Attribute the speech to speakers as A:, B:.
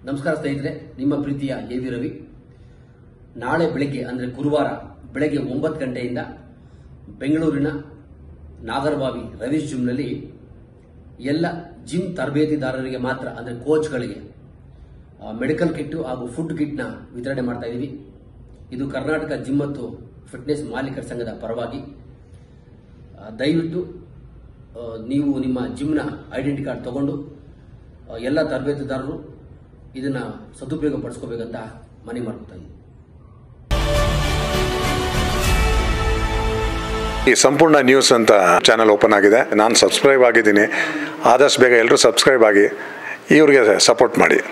A: ನಮಸ್ಕಾರ ಸ್ನೇಹಿತರೆ ನಿಮ್ಮ ಪ್ರೀತಿಯ ಎ ವಿ ರವಿ ನಾಳೆ ಬೆಳಗ್ಗೆ ಅಂದರೆ ಗುರುವಾರ ಬೆಳಗ್ಗೆ ಒಂಬತ್ತು ಗಂಟೆಯಿಂದ ಬೆಂಗಳೂರಿನ ನಾಗರಬಾವಿ ರವೀಶ್ ಜಿಮ್ನಲ್ಲಿ ಎಲ್ಲ ಜಿಮ್ ತರಬೇತಿದಾರರಿಗೆ ಮಾತ್ರ ಅಂದರೆ ಕೋಚ್ಗಳಿಗೆ ಆ, ಮೆಡಿಕಲ್ ಕಿಟ್ಟು ಹಾಗೂ ಫುಡ್ ಕಿಟ್ನ ವಿತರಣೆ ಮಾಡ್ತಾ ಇದ್ದೀವಿ ಇದು ಕರ್ನಾಟಕ ಜಿಮ್ ಮತ್ತು ಫಿಟ್ನೆಸ್ ಮಾಲೀಕರ ಸಂಘದ ಪರವಾಗಿ ಆ, ದಯವಿಟ್ಟು ಆ, ನೀವು ನಿಮ್ಮ ಜಿಮ್ನ ಐಡೆಂಟಿ ಕಾರ್ಡ್ ತಗೊಂಡು ಆ, ಎಲ್ಲ ತರಬೇತುದಾರರು ಇದನ್ನ ಸದುಪಯೋಗ ಪಡಿಸ್ಕೋಬೇಕಂತ ಮನವಿ ಮಾಡ್ಕೊತಾ ಇದ್ದೀನಿ
B: ಈ ಸಂಪೂರ್ಣ ನ್ಯೂಸ್ ಅಂತ ಚಾನಲ್ ಓಪನ್ ಆಗಿದೆ ನಾನು ಸಬ್ಸ್ಕ್ರೈಬ್ ಆಗಿದ್ದೀನಿ ಆದಷ್ಟು ಬೇಗ ಎಲ್ಲರೂ ಸಬ್ಸ್ಕ್ರೈಬ್ ಆಗಿ ಇವ್ರಿಗೆ ಸಪೋರ್ಟ್ ಮಾಡಿ